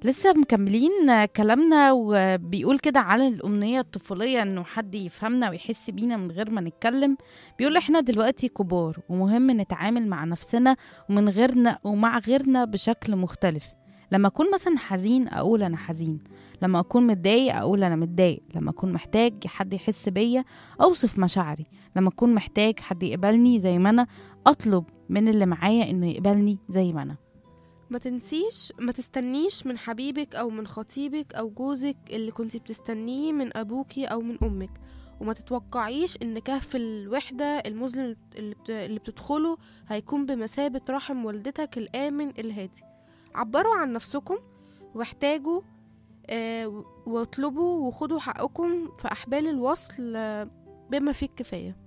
لسه مكملين كلامنا وبيقول كده على الأمنية الطفولية إنه حد يفهمنا ويحس بينا من غير ما نتكلم بيقول إحنا دلوقتي كبار ومهم نتعامل مع نفسنا ومن غيرنا ومع غيرنا بشكل مختلف لما أكون مثلا حزين أقول أنا حزين لما أكون متضايق أقول أنا متضايق لما أكون محتاج حد يحس بيا أوصف مشاعري لما أكون محتاج حد يقبلني زي ما أنا أطلب من اللي معايا إنه يقبلني زي ما أنا ما تنسيش ما تستنيش من حبيبك او من خطيبك او جوزك اللي كنتي بتستنيه من ابوكي او من امك وما تتوقعيش ان كهف الوحدة المظلم اللي بت- اللي بتدخله هيكون بمثابة رحم والدتك الآمن الهادي عبروا عن نفسكم واحتاجوا آه، واطلبوا وخدوا حقكم في أحبال الوصل آه، بما فيه الكفاية